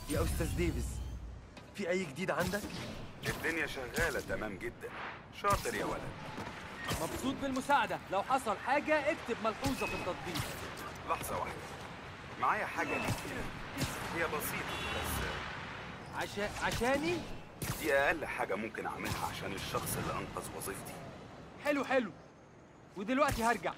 يا أستاذ ديفيس في أي جديد عندك؟ الدنيا شغالة تمام جدا شاطر يا ولد مبسوط بالمساعدة لو حصل حاجة اكتب ملحوظة في التطبيق لحظة واحدة معايا حاجة ليك هي بسيطة بس عشا... عشاني دي أقل حاجة ممكن أعملها عشان الشخص اللي أنقذ وظيفتي حلو حلو ودلوقتي هرجع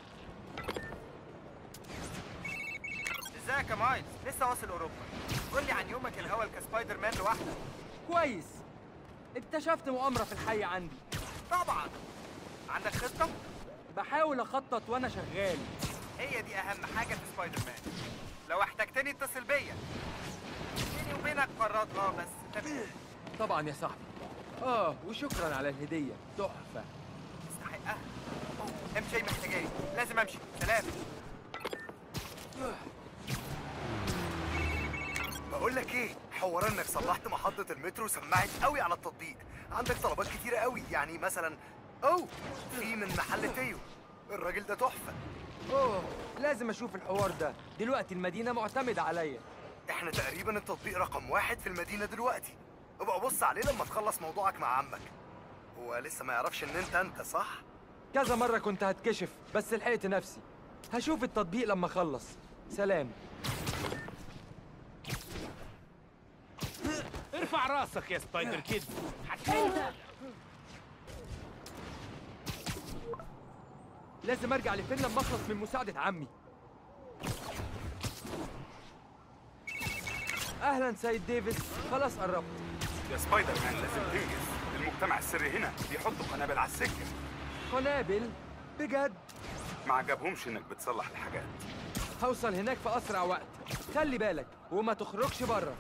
ازيك يا مايلز لسه واصل اوروبا قول لي عن يومك الاول كسبايدر مان لوحدك كويس اكتشفت مؤامرة في الحي عندي طبعا عندك خطه بحاول اخطط وانا شغال هي دي اهم حاجه في سبايدر مان لو احتجتني اتصل بيا بيني وبينك مرات اه بس تمام طبعا يا صاحبي اه وشكرا على الهدية تحفة تستحقها أوه، امشي شيء محتاجاني لازم امشي سلام بقول لك ايه حوار انك صلحت محطة المترو سمعت قوي على التطبيق عندك طلبات كتيرة قوي يعني مثلا اوه في من محل تيو الراجل ده تحفة اوه لازم اشوف الحوار ده دلوقتي المدينة معتمدة عليا احنا تقريبا التطبيق رقم واحد في المدينة دلوقتي ابقى بص عليه لما تخلص موضوعك مع عمك هو لسه ما يعرفش ان انت انت صح؟ كذا مرة كنت هتكشف بس لحقت نفسي هشوف التطبيق لما اخلص سلام ارفع راسك يا سبايدر كيد لازم ارجع لفين لما اخلص من مساعدة عمي اهلا سيد ديفيس خلاص قربت يا سبايدر مان لازم تنجز المجتمع السري هنا بيحطوا قنابل على السكة قنابل بجد ما عجبهمش إنك بتصلح الحاجات هوصل هناك في اسرع وقت خلي بالك وما تخرجش بره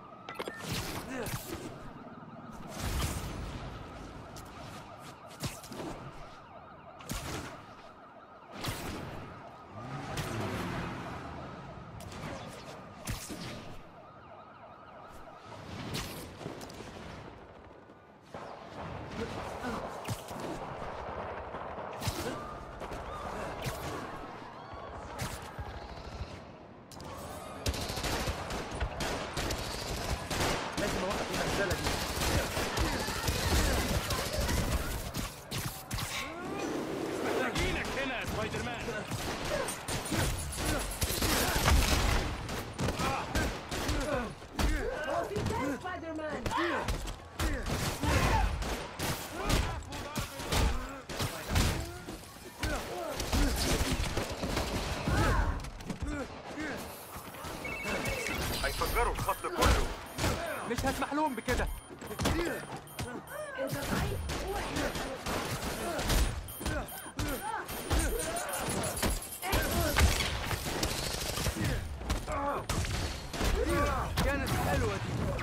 لازم اوقف المنزله دي محتاجينك هنا يا سبايدر مان هيفجروا الخط كله مش هسمح لهم بكده كانت حلوة دي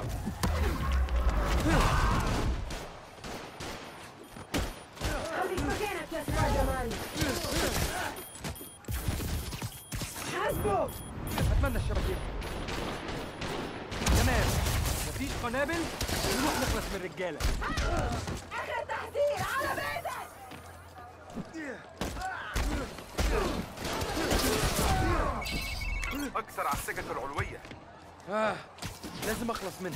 خليك مكانك يا سبايدر مان حاسبه اتمنى الشبكة تمام مفيش قنابل نروح نخلص من الرجالة اخر تحذير على بيتك أكثر على السكك العلوية آه لازم اخلص منها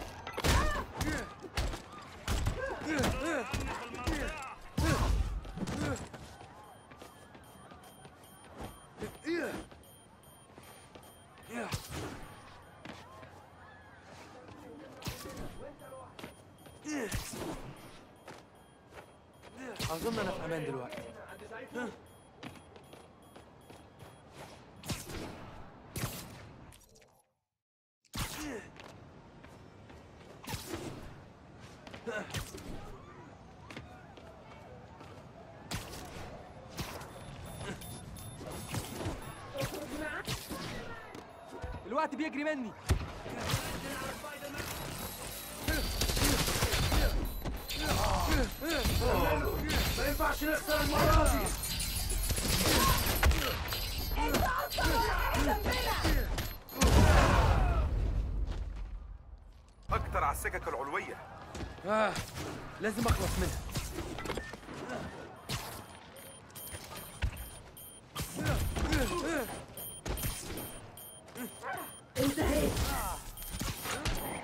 اظن انا في امان دلوقتي الوقت بيجري مني ما ينفعش نخسر المرة دي انت اصلا ولا جنبنا أكتر على السكك العلوية آه لازم اخلص منها انتهيت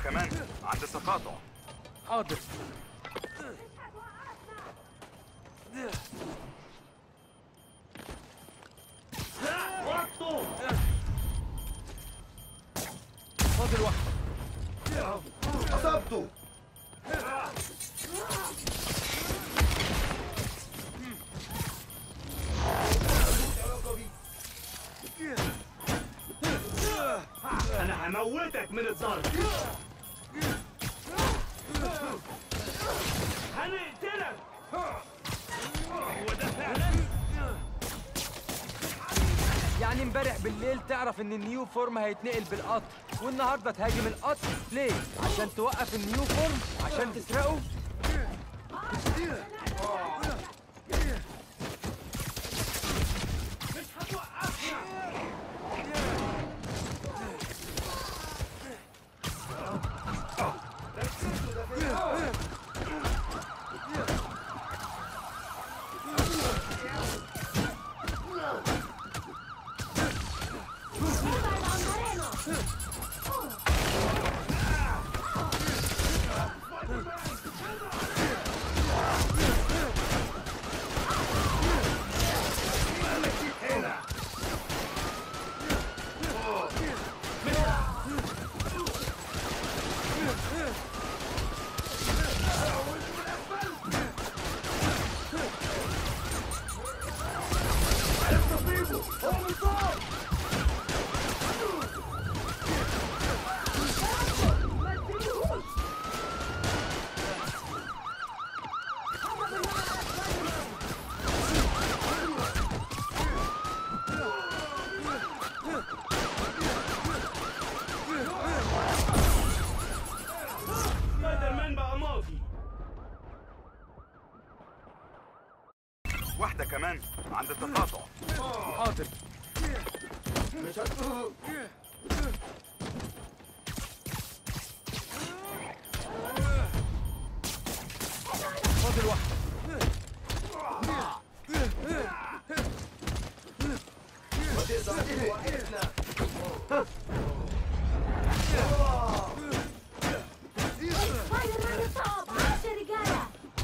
كمان عند التقاطع حاضر فاضل واحدة اصبته انا هموتك من الضرب هنقتلك هو ده فعلا يعني امبارح بالليل تعرف ان النيو فورم هيتنقل بالقطر والنهارده تهاجم القطر ليه؟ عشان توقف النيو فورم؟ عشان تسرقه؟ سبايدر مان بقى ماضي واحدة كمان عند التقاطع حاضر فاضل واحدة سبايدر مان يصاب عاش يا رجالة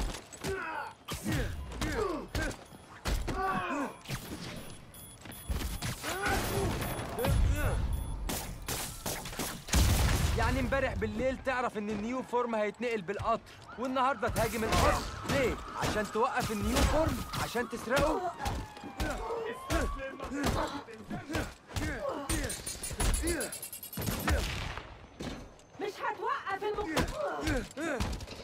يعني امبارح بالليل تعرف ان النيو فورم هيتنقل بالقطر والنهارده تهاجم القطر ليه؟ عشان توقف النيو فورم؟ عشان تسرقه؟ مش هتوقف الم...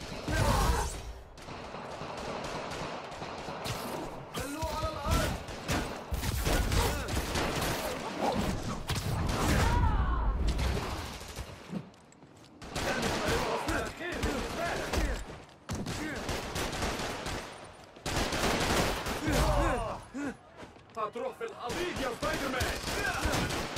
هتروح في القضيض يا سبايدر مان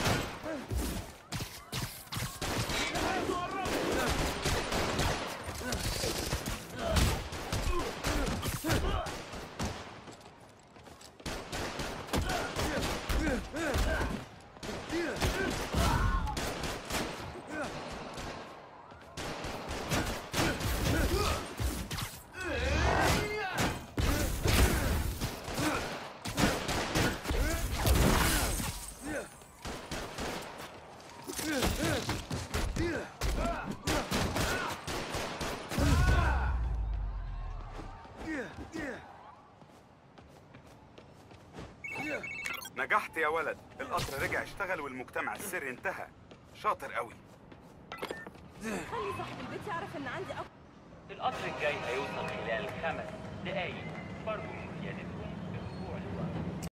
نجحت يا ولد القطر رجع اشتغل والمجتمع السري انتهى شاطر قوي خلي صاحب البيت يعرف ان عندي أكتر القطر الجاي هيوصل خلال خمس دقايق برجو